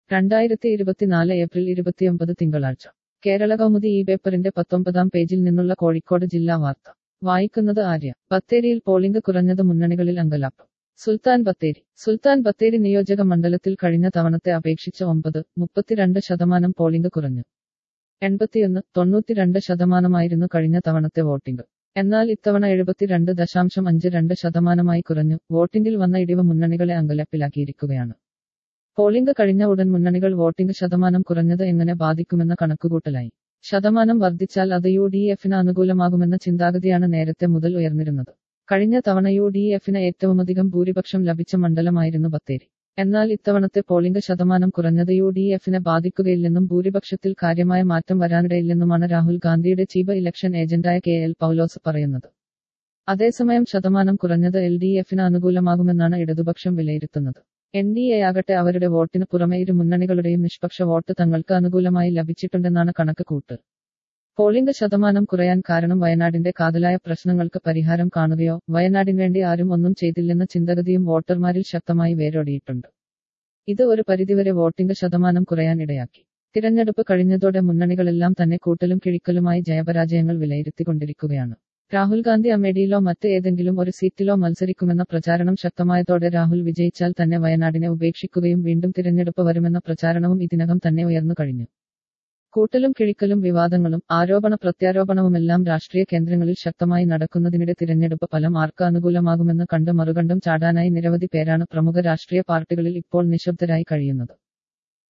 രണ്ടായിരത്തി ഇരുപത്തിനാല് ഏപ്രിൽ ഇരുപത്തിയൊമ്പത് തിങ്കളാഴ്ച കേരള കൗമുദി ഈ പേപ്പറിന്റെ പത്തൊമ്പതാം പേജിൽ നിന്നുള്ള കോഴിക്കോട് ജില്ലാ വാർത്ത വായിക്കുന്നത് ആര്യ ബത്തേരിയിൽ പോളിംഗ് കുറഞ്ഞത് മുന്നണികളിൽ അങ്കലാപ്പ് സുൽത്താൻ ബത്തേരി സുൽത്താൻ ബത്തേരി നിയോജക മണ്ഡലത്തിൽ കഴിഞ്ഞ തവണത്തെ അപേക്ഷിച്ച് ഒമ്പത് മുപ്പത്തിരണ്ട് ശതമാനം പോളിംഗ് കുറഞ്ഞു എൺപത്തിയൊന്ന് തൊണ്ണൂറ്റിരണ്ട് ശതമാനമായിരുന്നു കഴിഞ്ഞ തവണത്തെ വോട്ടിംഗ് എന്നാൽ ഇത്തവണ എഴുപത്തിരണ്ട് ദശാംശം അഞ്ച് രണ്ട് ശതമാനമായി കുറഞ്ഞു വോട്ടിംഗിൽ വന്ന ഇടിവ് മുന്നണികളെ അങ്കലപ്പിലാക്കിയിരിക്കുകയാണ് പോളിംഗ് കഴിഞ്ഞ ഉടൻ മുന്നണികൾ വോട്ടിംഗ് ശതമാനം കുറഞ്ഞത് എങ്ങനെ ബാധിക്കുമെന്ന കണക്കുകൂട്ടലായി ശതമാനം വർദ്ധിച്ചാൽ അത് യു ഡി എഫിന് അനുകൂലമാകുമെന്ന ചിന്താഗതിയാണ് നേരത്തെ മുതൽ ഉയർന്നിരുന്നത് കഴിഞ്ഞ തവണ യു ഡി എഫിന് ഏറ്റവുമധികം ഭൂരിപക്ഷം ലഭിച്ച മണ്ഡലമായിരുന്നു ബത്തേരി എന്നാൽ ഇത്തവണത്തെ പോളിംഗ് ശതമാനം കുറഞ്ഞത് യു ഡി എഫിനെ ബാധിക്കുകയില്ലെന്നും ഭൂരിപക്ഷത്തിൽ കാര്യമായ മാറ്റം വരാനിടയില്ലെന്നുമാണ് രാഹുൽ ഗാന്ധിയുടെ ചീഫ് ഇലക്ഷൻ ഏജന്റായ കെ എൽ പൗലോസ് പറയുന്നത് അതേസമയം ശതമാനം കുറഞ്ഞത് എൽ ഡി എഫിന് അനുകൂലമാകുമെന്നാണ് ഇടതുപക്ഷം വിലയിരുത്തുന്നത് എൻ ഡി എ ആകട്ടെ അവരുടെ വോട്ടിന് പുറമെ ഇരു മുന്നണികളുടെയും നിഷ്പക്ഷ വോട്ട് തങ്ങൾക്ക് അനുകൂലമായി ലഭിച്ചിട്ടുണ്ടെന്നാണ് കണക്ക് കൂട്ട് പോളിംഗ് ശതമാനം കുറയാൻ കാരണം വയനാടിന്റെ കാതലായ പ്രശ്നങ്ങൾക്ക് പരിഹാരം കാണുകയോ വയനാടിന് വേണ്ടി ആരും ഒന്നും ചെയ്തില്ലെന്ന ചിന്തഗതിയും വോട്ടർമാരിൽ ശക്തമായി വേരോടിയിട്ടുണ്ട് ഇത് ഒരു പരിധിവരെ വോട്ടിംഗ് ശതമാനം കുറയാൻ ഇടയാക്കി തിരഞ്ഞെടുപ്പ് കഴിഞ്ഞതോടെ മുന്നണികളെല്ലാം തന്നെ കൂട്ടലും കിഴിക്കലുമായി ജയപരാജയങ്ങൾ വിലയിരുത്തിക്കൊണ്ടിരിക്കുകയാണ് രാഹുൽ ഗാന്ധി അമേഠിയിലോ മറ്റ് ഏതെങ്കിലും ഒരു സീറ്റിലോ മത്സരിക്കുമെന്ന പ്രചാരണം ശക്തമായതോടെ രാഹുൽ വിജയിച്ചാൽ തന്നെ വയനാടിനെ ഉപേക്ഷിക്കുകയും വീണ്ടും തിരഞ്ഞെടുപ്പ് വരുമെന്ന പ്രചാരണവും ഇതിനകം തന്നെ ഉയർന്നു കഴിഞ്ഞു കൂട്ടലും കിഴിക്കലും വിവാദങ്ങളും ആരോപണ പ്രത്യാരോപണവുമെല്ലാം രാഷ്ട്രീയ കേന്ദ്രങ്ങളിൽ ശക്തമായി നടക്കുന്നതിനിടെ തിരഞ്ഞെടുപ്പ് ഫലം ആർക്ക് അനുകൂലമാകുമെന്ന് കണ്ട് മറുകണ്ഠം ചാടാനായി നിരവധി പേരാണ് പ്രമുഖ രാഷ്ട്രീയ പാർട്ടികളിൽ ഇപ്പോൾ നിശബ്ദരായി കഴിയുന്നത്